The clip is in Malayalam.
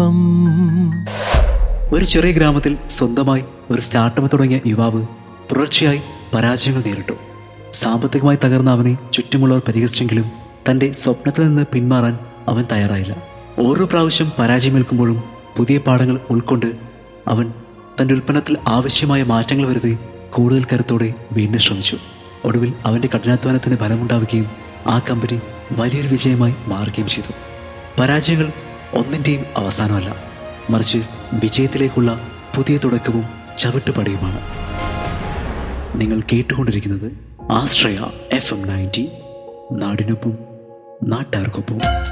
ഒപ്പം ഒരു ചെറിയ ഗ്രാമത്തിൽ സ്വന്തമായി ഒരു സ്റ്റാർട്ടപ്പ് തുടങ്ങിയ യുവാവ് തുടർച്ചയായി പരാജയങ്ങൾ നേരിട്ടു സാമ്പത്തികമായി തകർന്ന അവനെ ചുറ്റുമുള്ളവർ പരിഹസിച്ചെങ്കിലും തന്റെ സ്വപ്നത്തിൽ നിന്ന് പിന്മാറാൻ അവൻ തയ്യാറായില്ല ഓരോ പ്രാവശ്യം പരാജയമേൽക്കുമ്പോഴും പുതിയ പാഠങ്ങൾ ഉൾക്കൊണ്ട് അവൻ തന്റെ ഉൽപ്പന്നത്തിൽ ആവശ്യമായ മാറ്റങ്ങൾ വരുത്തി കൂടുതൽ കരുത്തോടെ വീണ്ടും ശ്രമിച്ചു ഒടുവിൽ അവന്റെ കഠിനാധ്വാനത്തിന് ഫലമുണ്ടാവുകയും ആ കമ്പനി വലിയൊരു വിജയമായി മാറുകയും ചെയ്തു പരാജയങ്ങൾ ഒന്നിൻ്റെയും അവസാനമല്ല മറിച്ച് വിജയത്തിലേക്കുള്ള പുതിയ തുടക്കവും ചവിട്ടുപടിയുമാണ് നിങ്ങൾ കേട്ടുകൊണ്ടിരിക്കുന്നത് ആശ്രയ എഫ് എം നയൻറ്റി നാടിനൊപ്പം നാട്ടാർക്കൊപ്പം